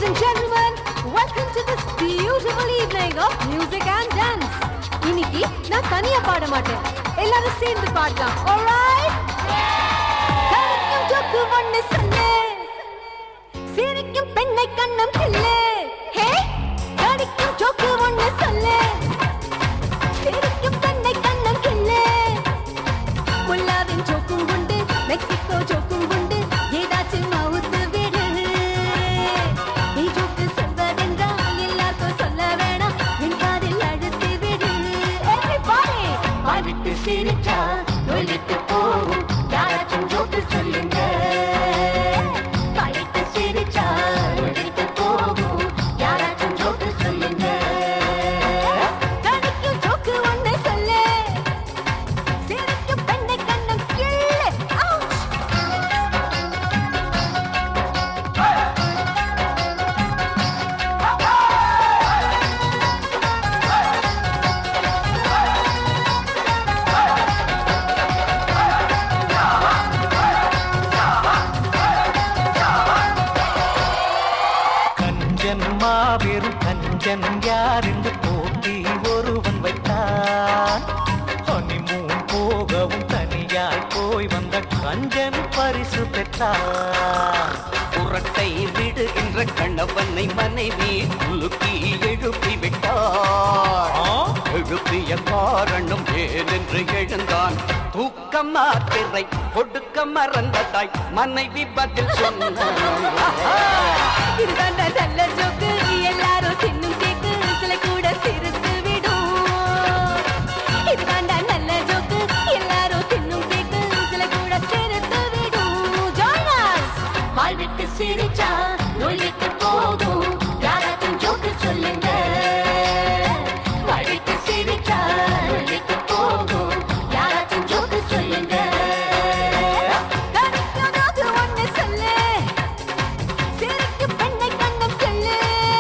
and gentlemen, welcome to this beautiful evening of music and dance. இன்னைக்கு நான் தனியா பாட மாட்டேன் எல்லாரும் சேர்ந்து பாடலாம் alright கரைக்கும் ஜோக்கு ஒண்ணு சொல்லு சிரிக்கும் பெண்ணை கண்ணம் கிள்ளு ஹே கடிக்கும் ஜோக்கு ஒண்ணு சொல்லு சிரிக்கும் பெண்ணை கண்ணம் கிள்ளு முல்லாவின் ஜோக்கும் உண்டு மெக்சிகோ ஜோக்கும் உண்டு ஏதாச்சும் அவுத்து விடு நீ ஜோக்கு சொல்வதென்றால் எல்லாருக்கும் சொல்ல வேணாம் என் காதில் அழுத்தி விடு Everybody! வாய்விட்டு சிரிச்சா நொழித்து போகும் யாராச்சும் ஜோக்கு சொல்லுங்க வாய்விட்டு சிரிச்சா நொழித்து போகும் யாராச்சும் ஜோக்கு சொல்லுங்க கடிக்கும் ஜோக்கு ஒண்ணு சொல்லு சிரிக்கும் பெண்ணை கண்ணம் கிள்ளு Ouch! கஞ்சன் மாபெரும் கஞ்சன் யார் என்று போட்டி ஒருவன் வைத்தான் ஹனிமூன் போகவும் தனியாய் போய் வந்த கஞ்சன் பரிசு பெற்றான் புறத்தை விடுகின்ற கணவனை மனைவி குலுக்கி எழுப்பி விட்டார் எழுப்பிய காரணம் ஏனென்று எழுந்தான் தூக்கம் மாத்திரை கொடுக்க மறந்ததாய் மனைவி பதில் சொன்னார் இதுதான் நல்ல ஜோக்கு எல்லாரும் தின்னும் கேக்கு சில கூட சிரித்து விடும் இதுதான் நல்ல ஜோக்கு எல்லாரும் தின்னும் கேக்கு சில கூட சிரித்து விடும் Join us! வாய் விட்டு சிரிச்சா நோய் விட்டு போகும் யாராச்சும் ஜோக்கு சொல்லுங்க வாய் விட்டு சிரிச்சா நோய் விட்டு போகும் யாராச்சும் ஜோக்கு சொல்லுங்க கடிக்கும் ஜோக்கு ஒண்ணு சொல்லு சிரிக்கும் பெண்ணை கண்ணம் சொல்லு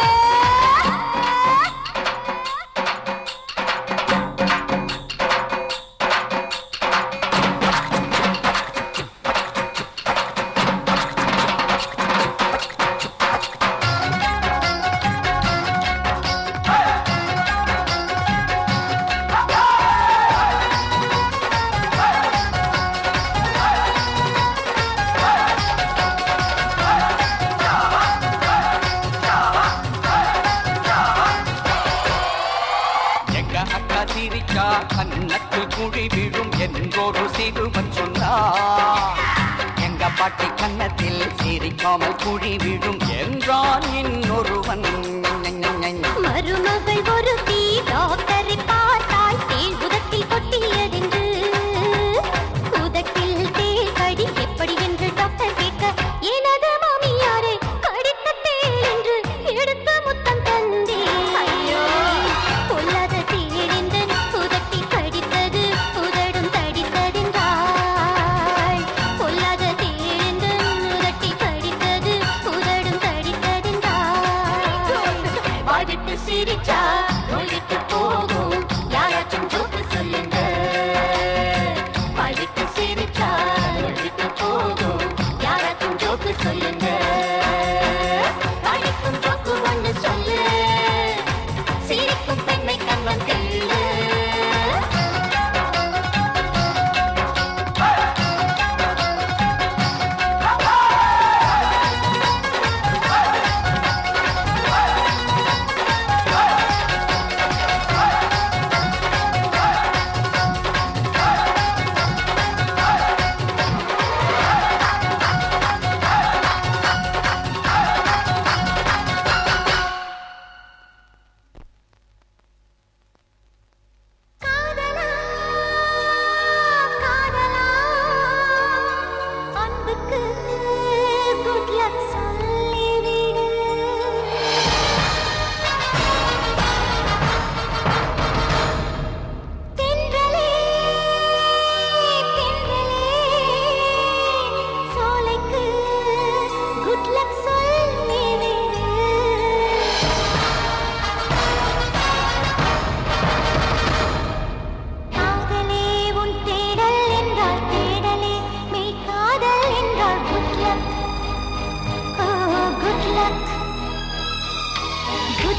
எங்க அக்கா சிரிச்சா கன்னத்தில் குழி விழும் என்றொரு சிறுவன் சொன்னார் எங்க பாட்டி கன்னத்தில் சிரிக்காமல் குழி விழும் என்றான் இன்னொருவன் மருமகள் ஒருத்தி டாக்டரை பார்த்தால் தேள் உதட்டில் கொட்டியதென்று உதட்டில் தேள் கடி எப்படி என்று டாக்டர் கேட்க எனது மாமியாரை கடித்த தேள் என்று எடுத்த முத்தம் தந்தே ஐயோ பொல்லாத தேள் என்று உதட்டில் கடித்தது உதடும் தடித்ததென்றாள் பொல்லாத தேள் என்று உதட்டில் கடித்தது உதடும் தடித்ததென்றாள் வாய்விட்டு சிரிச்சா நோய்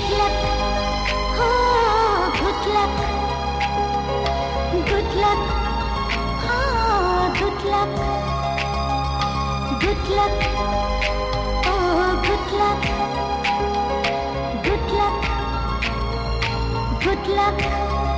Good luck. Oh, good luck. Good luck. Oh, good luck. Good luck. Oh, good luck. Good luck. Good luck.